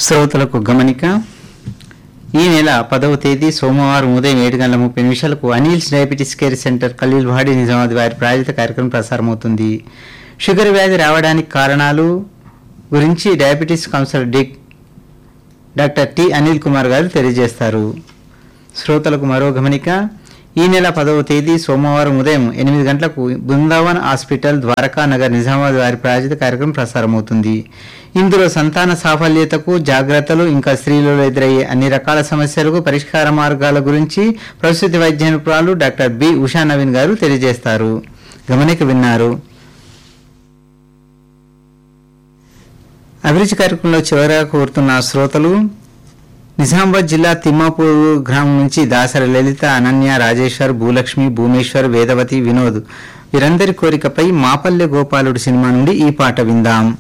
శ్రోతలకు గమనిక ఈ నెల పదవ తేదీ సోమవారం ఉదయం ఏడు గంటల ముప్పై నిమిషాలకు Anil's diabetes care centre Kalilwadi Nizamabad వారి ప్రాయోజిత కార్యక్రమం ప్రసారమవుతుంది షుగర్ వ్యాధి రావడానికి కారణాలు గురించి diabetes counsellor D doctor T Anil Kumar garu తెలియజేస్తారు శ్రోతలకు మరో గమనిక ఈ నెల పదవ తేదీ సోమవారం ఉదయం ఎనిమిది గంటలకు బృందావన్ హాస్పిటల్ ద్వారకా నగర్ నిజామాబాద్ వారి ప్రాయోజిత కార్యక్రమం ప్రసారమవుతుంది ఇందులో సంతాన సాఫల్యతకు జాగ్రత్తలు ఇంకా స్త్రీలలో ఎదురయ్యే అన్ని రకాల సమస్యలకు పరిష్కార మార్గాల గురించి ప్రసూతి వైద్య నిపుణురాలు డాక్టర్ బి ఉషా నవీన్ గారు తెలియజేస్తారు గమనిక విన్నారు అభిరుచి కార్యక్రమంలో చివరగా కోరుతున్న శ్రోతలు నిజామాబాద్ జిల్లా తిమ్మాపూర్ గ్రామం నుంచి దాసరి లలిత అనన్య రాజేశ్వర్ భూలక్ష్మి భూమేశ్వర్ వేదవతి వినోద్ వీరందరి కోరికపై మాపల్లె గోపాలుడు సినిమా నుండి ఈ పాట విందాం